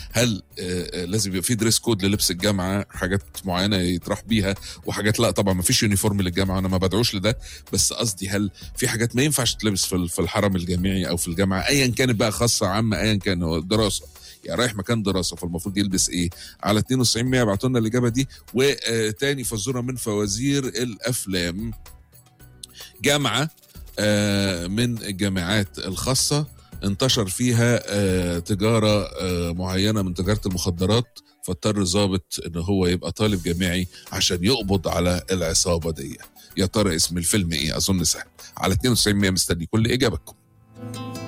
هل لازم يبقى في دريس كود للبس الجامعه حاجات معينه يتراح بيها وحاجات لا طبعا ما فيش يونيفورم للجامعه انا ما بدعوش لده بس قصدي هل في حاجات ما ينفعش تلبس في الحرم الجامعي او في الجامعه ايا كانت بقى خاصه عامه ايا كان دراسه يعني رايح مكان دراسه فالمفروض يلبس ايه على 92 100 ابعتوا لنا الاجابه دي وتاني فزوره من فوازير الافلام جامعه من الجامعات الخاصه انتشر فيها تجاره معينه من تجاره المخدرات فاضطر ظابط ان هو يبقى طالب جامعي عشان يقبض على العصابه دي يا ترى اسم الفيلم ايه اظن سهل على 92 100 مستني كل اجابتكم